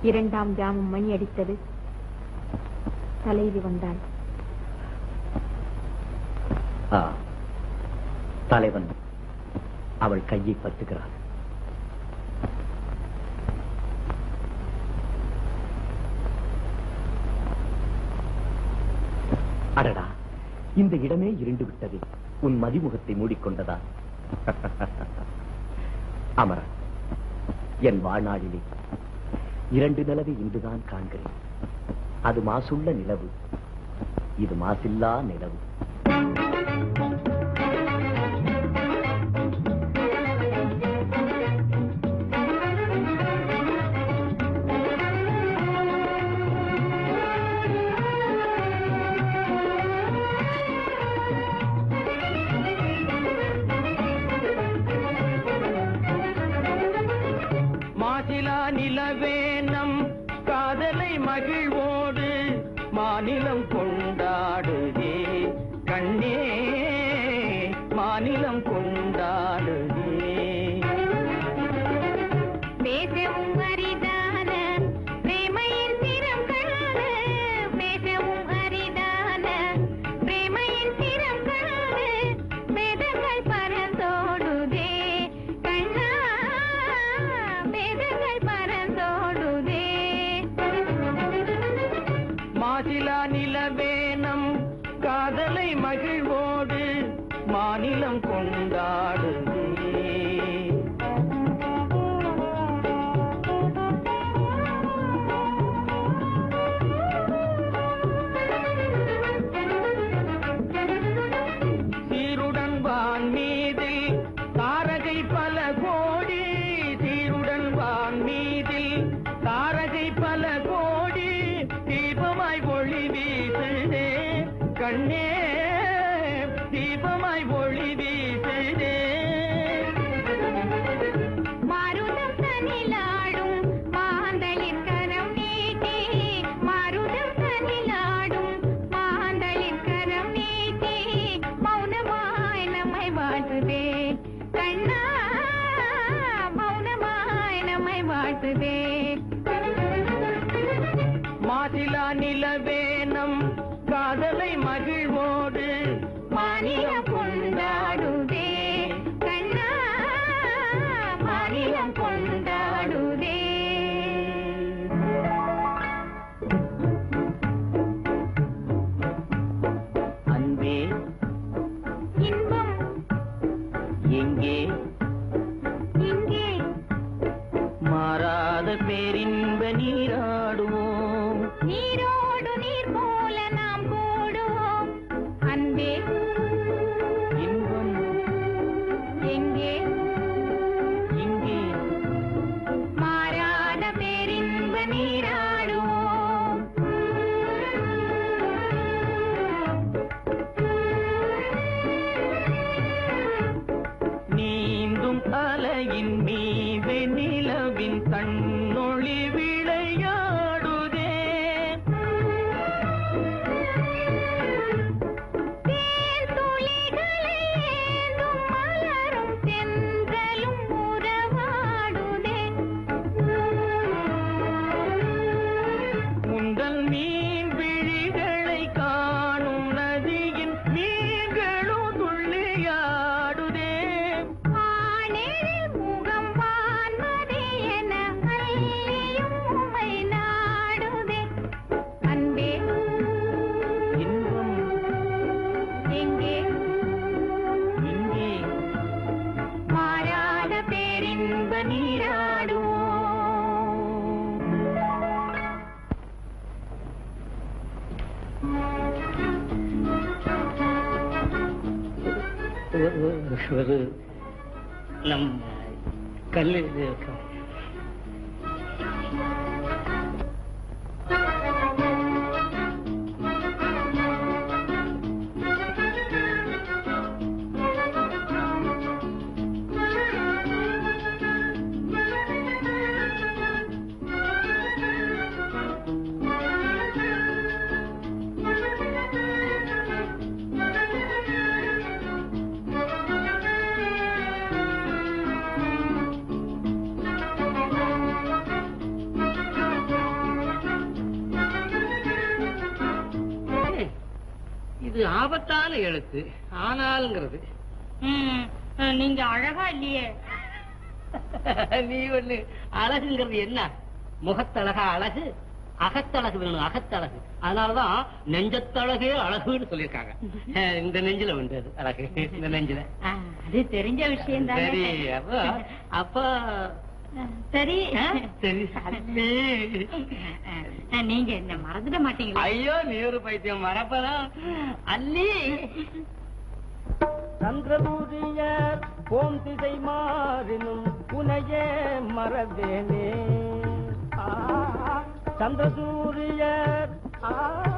இரண்டாம் ஜாமம் மணி அடித்தது தலைவி வந்தாள் ஆ, தலைவன் அவள் கையை பற்றுகிறான் அடடா இந்த இடமே இருண்டு விட்டது உன் மதிமுகத்தை மூடிக்கொண்டதா அமர என் வாழ்நாளிலே இரண்டு நிலவை இன்றுதான் காண்கிறேன் அது மாசுள்ள நிலவு இது மாசில்லா நிலவு மாசிலா நிலவே நம் காதலை மகிழ்வோடு மாநிலம் கொண்டாடுதே கண்ணே மாநிலம் கொண்டாடுதே பேசவும் அரிதான பிரேமையின் சிரம் காண பேசவும் அரிதான பிரேமையின் சிரம் காண வேதங்கள் பரந்தோடுதே கண்ணா வேதங்கள் பரந்தோடுதே மாசிலா நிலவே நம் காதலை மகிழ்வோடு மாநிலம் கொண்டாடுதே சீருடன் வான் மீதில் தாரகை பல கோடி சீருடன் வான் மீதில் தாரகை பல கோடி தீபமாய் ஒளி வீசுதே கண்ணே தீபமாய் ஒளி வீசுதே மாருதம் தனிலாடும் மாந்தளிர் கரம் நீட்டி மாருதம் தனிலாடும் மாந்தளிர் கரம் நீட்டி மௌனமாய் நம்மை வாழ்த்துதே கண்ணா மௌனமாய் நம்மை வாழ்த்துதே மாசிலா நிலவே நம் காதலை மகிழ்வோடு மாநிலம் கொண்டாடுதே கண்ணா மாநிலம் கொண்டாடுதே அன்பே இன்பம் எங்கே இங்கே மாறாத பேரின்ப நீராடுவோம் நீரோடு நீர் போல நாம் கூடுவோம் அன்பே இன்பம் எங்கே இங்கே மாறாத பேரின்ப நீராடுவோம் நீந்தும் அலையின் மீது நிலவின் கண்ணொளி விளையாடுதே தேன் துளிகளை ஏந்தும் மலரும் தென்றலும் உறவாடுதே உங்கள் மீன் விழிகளை காணும் நதியின் மீன்களும் துள்ளியாடுதே ஆனேரில் முகம் வான்மதி என அள்ளியும் உம்மை நாடுதே அன்பே இன்பம் எங்கே இங்கே மாறாத பேரின்ப நீராடுவோம் ஒரு நம் கல்லு இருக்கோம் Thank இது ஆபத்தான எழுத்து ஆனாலுங்கிறது ம், நீங்க அழகா இல்லையே நீ ஒண்ணு அழகுங்கிறது என்ன முகத்தழகா அழகு அகத்தழகு வேணும் அகத்தழகு அதனாலதான் நெஞ்சத்தழகே அழகுன்னு சொல்லியிருக்காங்க அஹ் இந்த நெஞ்சில உண்டு அது அழகு இந்த நெஞ்சில ஆ, அது தெரிஞ்ச விஷயம் சரி அப்போ அப்போ சரி அஹ், சரி அல்லே. நீங்க என்ன மறந்துட மாட்டீங்களா ஐயோ நீ ஒரு பைத்தியம் மறப்பதான் அல்லி சந்திரபூரியர் போம் திசை மாறினும் புனையே மறவேனே ஆ, சந்திரசூரியர் ஆ,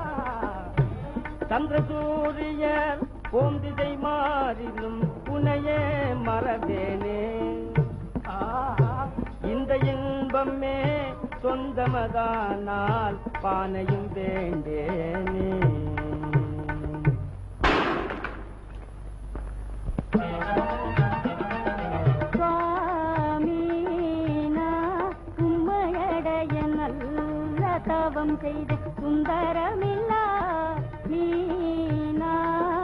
சந்திரசூரியர் போம் திசை மாறினும் புனையே மறவேனே ஆ, இந்த இன்பமே சொந்தமதானால் பானையும் வேண்டேனே சுவாமீனா உம்மையடைய நல்ல தவம் செய்த சுந்தரமில்லா மீனா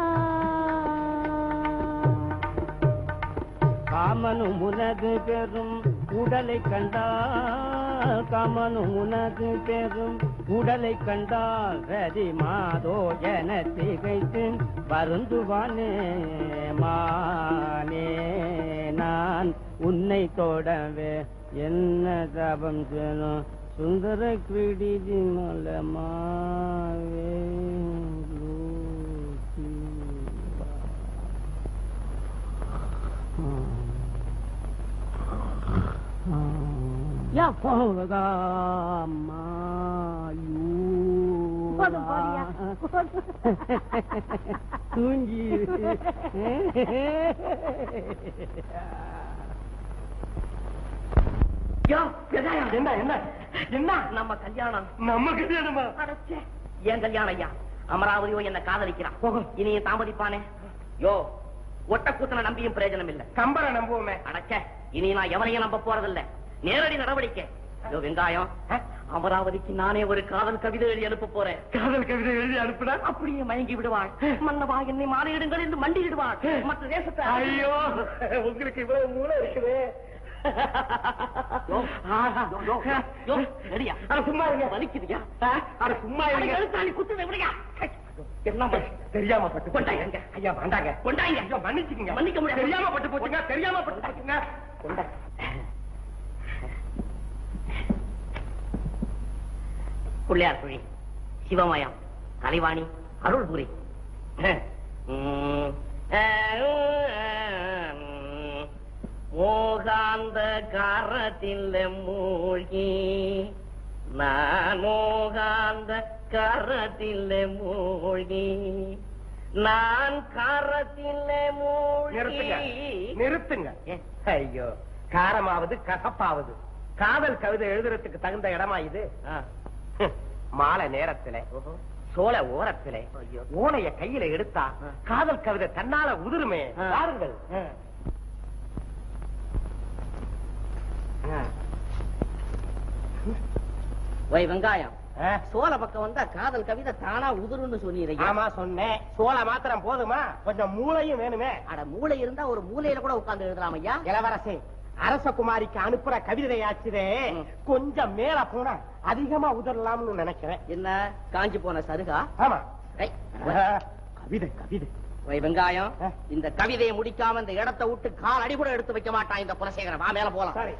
காமனும் உனது பெரும் உடலை கண்டால் காமனும் உனது பெரும் உடலை கண்டால் ரதி மாதோ என திகைத்து வருந்துவானே மானே நான் உன்னை தொடவே என்ன தபம் செய்யணும் சுந்தர கிரீடி மலமாவே யா போகாமா போதும், போதுயா. தூங்கி என்ன என்ன என்ன நம்ம கல்யாணம் நம்ம கல்யாணமா அடச்சே. ஏன் கல்யாணம் ஐயா அமராவதியோ என்ன காதலிக்கிறான் இனி தாமதிப்பானே யோ ஒட்ட கூத்தனை நம்பியும் பிரயோஜனம் இல்ல கம்பரை நம்புவோமே அடச்சே இனி நான் எவனையும் நம்ப போறதில்ல நேரடி நடவடிக்கை யோ வெங்காயம் அமராவதிக்கு நானே ஒரு காதல் கவிதை எழுதி அனுப்ப போறேன் காதல் கவிதை எழுதி அனுப்புனா அப்படியே மயங்கி விடுவாள் மன்னவா என்னை மாலையிடுங்கள் என்று மண்டியிடுவாள் மற்ற தேசத்தை ஐயோ உங்களுக்கு இவ்வளவு மூளை இருக்குது யோ, யோ, யோ, யோ, ரெடியா? அட சும்மா இருங்க வலிக்குதுயா? அட சும்மா அட, இருங்க எழுத்தாணி குத்துது எப்படியா? என்ன பண்ண? தெரியாம பட்டு கொண்டாங்க. ஐயா வேண்டாங்க கொண்டாங்க. ஐயா மன்னிச்சுக்கங்க மன்னிக்க முடியாது. தெரியாம பட்டு போச்சுங்க தெரியாம பட்டு போச்சுங்க கொண்டா. பிள்ளையார் குழி சிவமயம் கலைவாணி அருள்புரி உம், மோகாந்த காரத்தில் மூழ்கி நான் மோகாந்த காரத்தில் மூழ்கி நான் காரத்தில் நிறுத்துங்க மூழ்கி நிறுத்துங்க ஏன்? ஐயோ காரமாவது கசப்பாவது காதல் கவிதை எழுதுறதுக்கு தகுந்த இடமா இது ஆ. மாலை நேரத்துல ஓஹோ. சோலை ஓரத்திலே ஐயோ. ஓலைய கையில எடுத்தா ஆ. காதல் கவிதை தன்னால உதிருமே ஆ. பாருங்கள் ஆ. வை வெங்காயம் ஆ. சோழ பக்கம் வந்தா காதல் கவிதை தானா உதிருன்னு சொன்னீங்க ஆமா சொன்னேன் சோலை மாத்திரம் போதுமா கொஞ்சம் மூளையும் வேணுமே அட மூளை இருந்தா ஒரு மூலையில கூட உட்கார்ந்து எழுதலாம் ஐயா இளவரசே அரசகுமாரிக்கு அனுப்புற கவிதை ஆச்சுதே ம். கொஞ்சம் மேல போனா அதிகமா உதரலாம்னு நினைக்கிறேன் என்ன காஞ்சி போன சருகா ஆமா ஐ, ஆ, கவிதை கவிதை வை வெங்காயம் ஆ. இந்த கவிதையை முடிக்காம இந்த இடத்தை விட்டு கால் அடி கூட எடுத்து வைக்க மாட்டான் இந்த குலசேகரன் வா மேல போலாம் சரி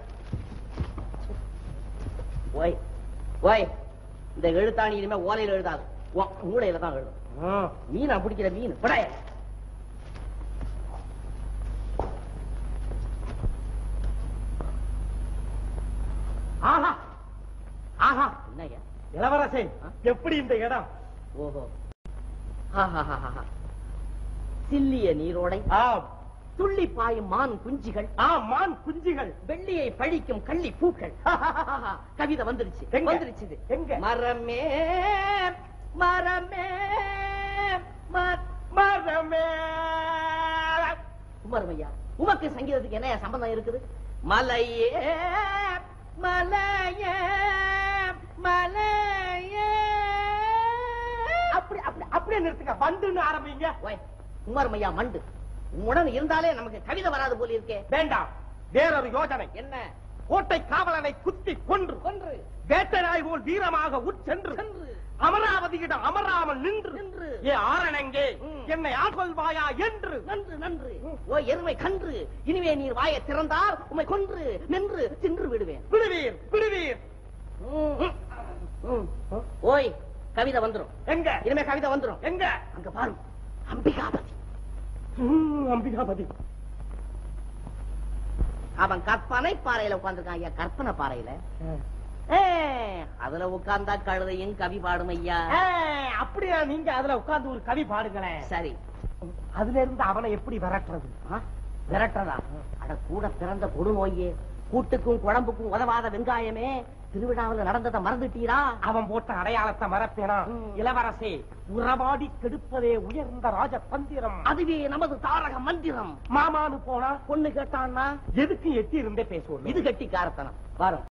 ஓய் ஓய் இந்த எழுத்தாணி இனிமே ஓலையில எழுதாது உன் மூளையில தான் எழுதும் ம். மீனா பிடிக்கிற மீன் படைய ஆஹா ஆஹா என்னய்யா இளவரசே ஆ? எப்படி இந்த இடம் ஓஹோ ஆஹாஹாஹா. சில்லிய நீரோடை ஆம் துள்ளி பாயும் மான் குஞ்சுகள் ஆ மான் குஞ்சுகள் வெள்ளியை பழிக்கும் கள்ளி பூக்கள் கவிதை வந்துருச்சு எங்க? வந்துருச்சு இது. எங்க? மரமே மரமே ம- மரமே குமாரமையா உமக்கு சங்கீதத்துக்கு என்ன சம்பந்தம் இருக்குது மலையே மலையே மலையே அப்படி அப்படி அப்படி அப்படியே நிறுத்துங்க பண்டுன்னு ஆரம்பிங்க ஓய் உமர் மையா மண்டு உன்னுடன் இருந்தாலே நமக்கு கவிதை வராது போல இருக்கே வேண்டாம் வேறொரு யோசனை என்ன கோட்டை காவலனை குத்தி கொன்று கொன்று வேட்டராய் போல் வீரமாக உட்சென்று சென்று அமராவதியிடம் அமராமல் நின்று நின்று. ஏ ஆரணங்கே ம். என்னை ஆள்கொள்வாயா என்று நன்று நன்று ஓ எருமை கன்று இனிமே நீர் வாயை திறந்தால் உம்மை கொன்று நின்று தின்று விடுவேன் விடுவீர் விடுவீர் ம், ம். ஓய் கவிதை வந்துரும் எங்க இனிமே கவிதை வந்துரும் எங்க அங்க பாரு அம்பிகாபதி ம், அம்பிகாபதி அவன் கற்பனை பாறையில உட்கார்ந்திருக்கான் ஐயா கற்பனை பாறையில ஏ, அதுல உட்கார்ந்தா கழுதையும் கவி பாடும் ஐயா ஏ, அப்படியா நீங்க அதுல உட்கார்ந்து ஒரு கவி பாடுங்களேன் சரி அதுல இருந்து அவனை எப்படி விரட்டுறது ஆ, விரட்டுறதா அட கூட பிறந்த கொடுநோயே கூட்டுக்கும் குழம்புக்கும் உதவாத வெங்காயமே திருவிழாவில் நடந்ததை மறந்துட்டீரா அவன் போட்ட அடையாளத்தை மறப்பேனா ம். இளவரசே உறவாடி கெடுப்பதே உயர்ந்த ராஜதந்திரம் அதுவே நமது தாரக மந்திரம் மாமான்னு போனா பொண்ணு கேட்டான்னா எதுக்கு எட்டி இருந்தே பேசுவோம் இது கட்டி காரத்தனம் பாரு